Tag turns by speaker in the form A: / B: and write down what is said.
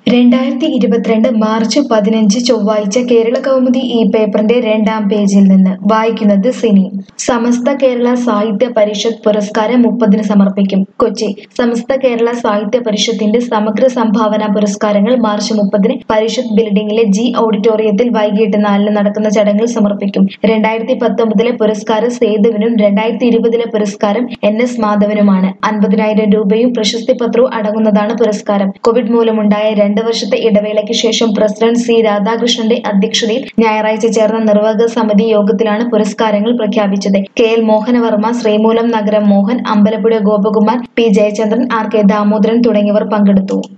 A: രണ്ടായിരത്തി ഇരുപത്തിരണ്ട് മാർച്ച് പതിനഞ്ച് ചൊവ്വാഴ്ച കേരള കൗമുദി ഈ പേപ്പറിന്റെ രണ്ടാം പേജിൽ നിന്ന് വായിക്കുന്നത് സിനി സമസ്ത കേരള സാഹിത്യ പരിഷത്ത് പുരസ്കാരം മുപ്പതിന് സമർപ്പിക്കും കൊച്ചി സമസ്ത കേരള സാഹിത്യ പരിഷത്തിന്റെ സമഗ്ര സംഭാവന പുരസ്കാരങ്ങൾ മാർച്ച് മുപ്പതിന് പരിഷത്ത് ബിൽഡിംഗിലെ ജി ഓഡിറ്റോറിയത്തിൽ വൈകിട്ട് നാലിന് നടക്കുന്ന ചടങ്ങിൽ സമർപ്പിക്കും രണ്ടായിരത്തി പത്തൊമ്പതിലെ പുരസ്കാരം സേതുവിനും രണ്ടായിരത്തി ഇരുപതിലെ പുരസ്കാരം എൻ എസ് മാധവനുമാണ് അൻപതിനായിരം രൂപയും പ്രശസ്തി പത്രവും അടങ്ങുന്നതാണ് പുരസ്കാരം കോവിഡ് മൂലമുണ്ടായ രണ്ട് വർഷത്തെ ഇടവേളയ്ക്ക് ശേഷം പ്രസിഡന്റ് സി രാധാകൃഷ്ണന്റെ അധ്യക്ഷതയിൽ ഞായറാഴ്ച ചേർന്ന നിർവാഹക സമിതി യോഗത്തിലാണ് പുരസ്കാരങ്ങൾ പ്രഖ്യാപിച്ചത് K L Mohanavarma Sreemoolanagaram Mohan Ambalappuzha Gopakumar P Jayachandran R K Damodaran തുടങ്ങിയവർ പങ്കെടുത്തു